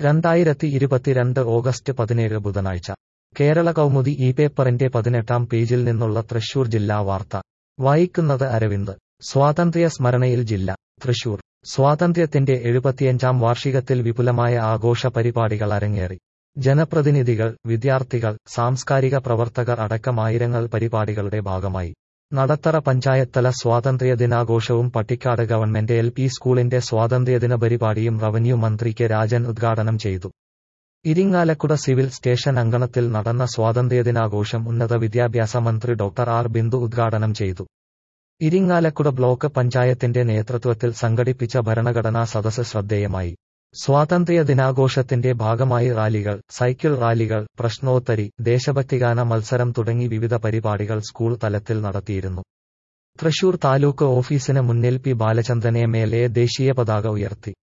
രണ്ടായിരത്തി ഇരുപത്തിരണ്ട് ഓഗസ്റ്റ് പതിനേഴ് ബുധനാഴ്ച കേരള കൗമുദി ഈ പേപ്പറിന്റെ പതിനെട്ടാം പേജിൽ നിന്നുള്ള തൃശൂർ ജില്ലാ വാർത്ത വായിക്കുന്നത് അരവിന്ദ് സ്വാതന്ത്ര്യ സ്മരണയിൽ ജില്ല തൃശൂർ സ്വാതന്ത്ര്യത്തിന്റെ എഴുപത്തിയഞ്ചാം വാർഷികത്തിൽ വിപുലമായ ആഘോഷ പരിപാടികൾ അരങ്ങേറി ജനപ്രതിനിധികൾ വിദ്യാർത്ഥികൾ സാംസ്കാരിക പ്രവർത്തകർ അടക്കം ആയിരങ്ങൾ പരിപാടികളുടെ ഭാഗമായി നടത്തറ പഞ്ചായത്തല സ്വാതന്ത്ര്യ ദിനാഘോഷവും പട്ടിക്കാട് ഗവൺമെന്റ് എൽ പി സ്കൂളിന്റെ സ്വാതന്ത്ര്യദിന പരിപാടിയും റവന്യൂ മന്ത്രി കെ രാജൻ ഉദ്ഘാടനം ചെയ്തു ഇരിങ്ങാലക്കുട സിവിൽ സ്റ്റേഷൻ അങ്കണത്തിൽ നടന്ന സ്വാതന്ത്ര്യദിനാഘോഷം ഉന്നത വിദ്യാഭ്യാസ മന്ത്രി ഡോക്ടർ ആർ ബിന്ദു ഉദ്ഘാടനം ചെയ്തു ഇരിങ്ങാലക്കുട ബ്ലോക്ക് പഞ്ചായത്തിന്റെ നേതൃത്വത്തിൽ സംഘടിപ്പിച്ച ഭരണഘടനാ സദസ് ശ്രദ്ധേയമായി സ്വാതന്ത്ര്യ ദിനാഘോഷത്തിന്റെ ഭാഗമായി റാലികൾ സൈക്കിൾ റാലികൾ പ്രശ്നോത്തരി ദേശഭക്തിഗാന മത്സരം തുടങ്ങി വിവിധ പരിപാടികൾ സ്കൂൾ തലത്തിൽ നടത്തിയിരുന്നു തൃശൂർ താലൂക്ക് ഓഫീസിന് മുന്നിൽ P Balachandran M L A ദേശീയ പതാക ഉയർത്തി